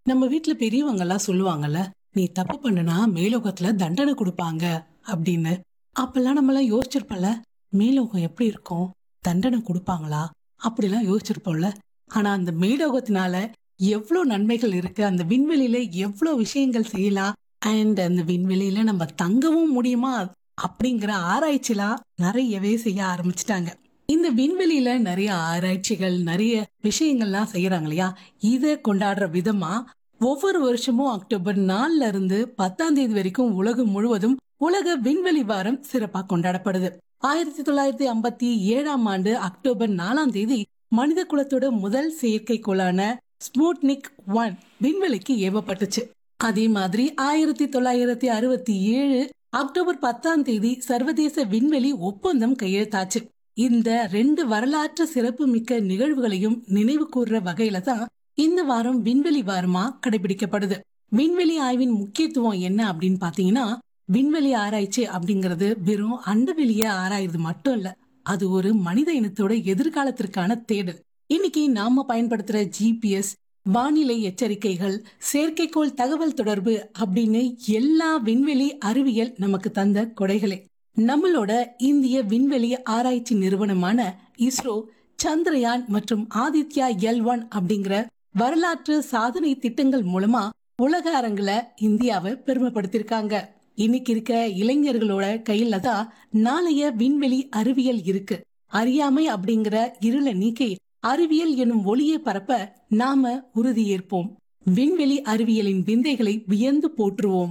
நம்ம வீட்ல பெரியவங்க எல்லாம் சொல்லுவாங்கல்ல நீ தப்பு பண்ணுனா மேலோகத்துல தண்டனை கொடுப்பாங்க அப்படின்னு அப்பெல்லாம் நம்ம எல்லாம் யோசிச்சிருப்போம்ல மேலோகம் எப்படி இருக்கும் தண்டனை கொடுப்பாங்களா அப்படிலாம் யோசிச்சிருப்போம்ல ஆனா அந்த மேலோகத்தினால எவ்வளவு நன்மைகள் இருக்கு அந்த விண்வெளியில எவ்வளவு விஷயங்கள் செய்யலாம் அண்ட் அந்த விண்வெளியில நம்ம தங்கவும் முடியுமா அப்படிங்கிற ஆராய்ச்சிலாம் நிறையவே செய்ய ஆரம்பிச்சிட்டாங்க இந்த விண்வெளியில நிறைய ஆராய்ச்சிகள் நிறைய விஷயங்கள்லாம் செய்யறாங்க இல்லையா இதை கொண்டாடுற விதமா ஒவ்வொரு வருஷமும் அக்டோபர் நாலுல இருந்து பத்தாம் தேதி வரைக்கும் உலகம் முழுவதும் உலக விண்வெளி வாரம் சிறப்பா கொண்டாடப்படுது ஆயிரத்தி தொள்ளாயிரத்தி ஐம்பத்தி ஏழாம் ஆண்டு அக்டோபர் நாலாம் தேதி மனித குலத்தோட முதல் செயற்கைக்கோளான ஸ்புட்னிக் ஒன் விண்வெளிக்கு ஏவப்பட்டுச்சு அதே மாதிரி ஆயிரத்தி தொள்ளாயிரத்தி அறுபத்தி ஏழு அக்டோபர் பத்தாம் தேதி சர்வதேச விண்வெளி ஒப்பந்தம் கையெழுத்தாச்சு இந்த ரெண்டு வரலாற்று சிறப்பு மிக்க நிகழ்வுகளையும் நினைவு கூர்ற வகையில தான் இந்த வாரம் விண்வெளி வாரமா கடைபிடிக்கப்படுது விண்வெளி ஆய்வின் முக்கியத்துவம் என்ன அப்படின்னு பாத்தீங்கன்னா விண்வெளி ஆராய்ச்சி அப்படிங்கறது வெறும் அண்டவெளிய ஆராய்றது மட்டும் இல்ல அது ஒரு மனித இனத்தோட எதிர்காலத்திற்கான தேடல் இன்னைக்கு நாம பயன்படுத்துற ஜிபிஎஸ் வானிலை எச்சரிக்கைகள் செயற்கைக்கோள் தகவல் தொடர்பு அப்படின்னு எல்லா விண்வெளி அறிவியல் நமக்கு தந்த கொடைகளே நம்மளோட இந்திய விண்வெளி ஆராய்ச்சி நிறுவனமான இஸ்ரோ சந்திரயான் மற்றும் ஆதித்யா எல் ஒன் அப்படிங்கிற வரலாற்று சாதனை திட்டங்கள் மூலமா உலக அரங்குல இந்தியாவை பெருமைப்படுத்திருக்காங்க இன்னைக்கு இருக்க இளைஞர்களோட கையில தான் நாளைய விண்வெளி அறிவியல் இருக்கு அறியாமை அப்படிங்கிற இருள நீக்கி அறிவியல் எனும் ஒளியை பரப்ப நாம உறுதியேற்போம் விண்வெளி அறிவியலின் விந்தைகளை வியந்து போற்றுவோம்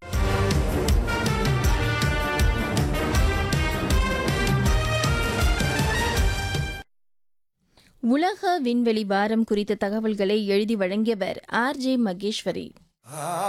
உலக விண்வெளி வாரம் குறித்த தகவல்களை எழுதி வழங்கியவர் ஆர் ஜே மகேஸ்வரி